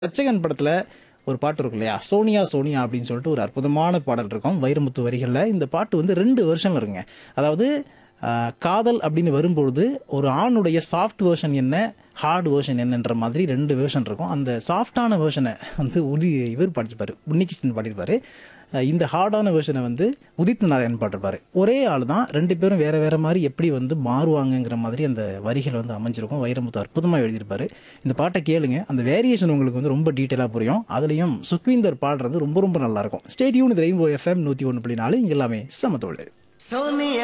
ரச்சகன் படத்துல ஒரு பாட்டு இருக்கும் இல்லையா சோனியா சோனியா அப்படின்னு சொல்லிட்டு ஒரு அற்புதமான பாடல் இருக்கும் வைரமுத்து வரிகளில் இந்த பாட்டு வந்து ரெண்டு வெர்ஷனில் இருக்குங்க அதாவது ஆஹ், காதல் அப்படின்னு வரும்பொழுது ஒரு ஆணுடைய சாஃப்ட் வெர்ஷன் என்ன ஹார்ட் வெர்ஷன் என்னன்ற மாதிரி ரெண்டு வெர்ஷன் இருக்கும் அந்த சாஃப்டான வெர்ஷனை வந்து உதி இவர் பாடிருப்பாரு உன்னிகிருஷ்ணன் பாடியிருப்பாரு அஹ், இந்த ஹார்டான வெர்ஷனை வந்து உதித் நாராயண் பாட்டிருப்பாரு ஒரே ஆள் தான் ரெண்டு பேரும் வேற வேற மாதிரி எப்படி வந்து மாறுவாங்கங்கிற மாதிரி அந்த வரிகள் வந்து அமைஞ்சிருக்கும் வைரமுத்து அற்புதமாக எழுதியிருப்பாரு இந்த பாட்டை கேளுங்க அந்த வேரியேஷன் உங்களுக்கு வந்து ரொம்ப டீட்டெயிலாக புரியும் அதுலேயும் சுக்வீந்தர் பாடுறது ரொம்ப ரொம்ப நல்லா இருக்கும் ஸ்டேடியூன் ரெயின்போ எஃப்எம் நூற்றி ஒன்று புள்ளி நாலு இங்க எல்லாமே சமத்தோடு